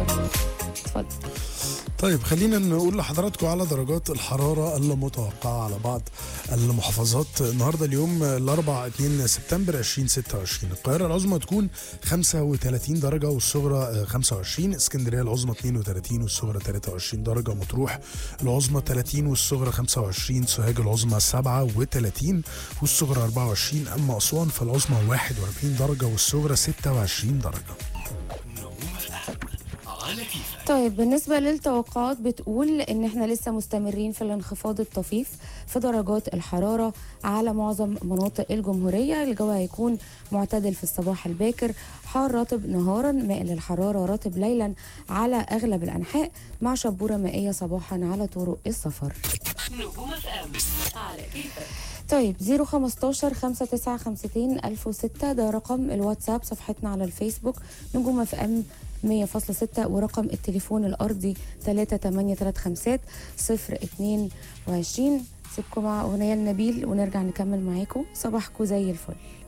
اتفضل طيب خلينا نقول لحضراتكم على درجات الحرارة المتوقعة على بعض المحافظات النهاردة اليوم الأربع 2 سبتمبر 2026 القاهرة العظمى تكون 35 درجة والصغرى آه، 25 اسكندرية العظمى 32 والصغرى 23 درجة مطروح العظمى 30 والصغرى 25 سوهاج العظمى 37 والصغرى 24 أما أسوان فالعظمى 41 درجة والصغرى 26 درجة على كيفك طيب بالنسبة للتوقعات بتقول ان احنا لسه مستمرين في الانخفاض الطفيف في درجات الحرارة على معظم مناطق الجمهورية الجو هيكون معتدل في الصباح الباكر حار رطب نهارا مائل الحرارة رطب ليلا على اغلب الانحاء مع شبورة مائية صباحا على طرق السفر نجوم اف ام على كيفك طيب 015 5952 1006 ده رقم الواتساب صفحتنا على الفيسبوك نجوم اف ام 100.6 ورقم التليفون الارضي 3835 022 سيبكم مع اغنيه لنبيل ونرجع نكمل معاكم صباحكم زي الفل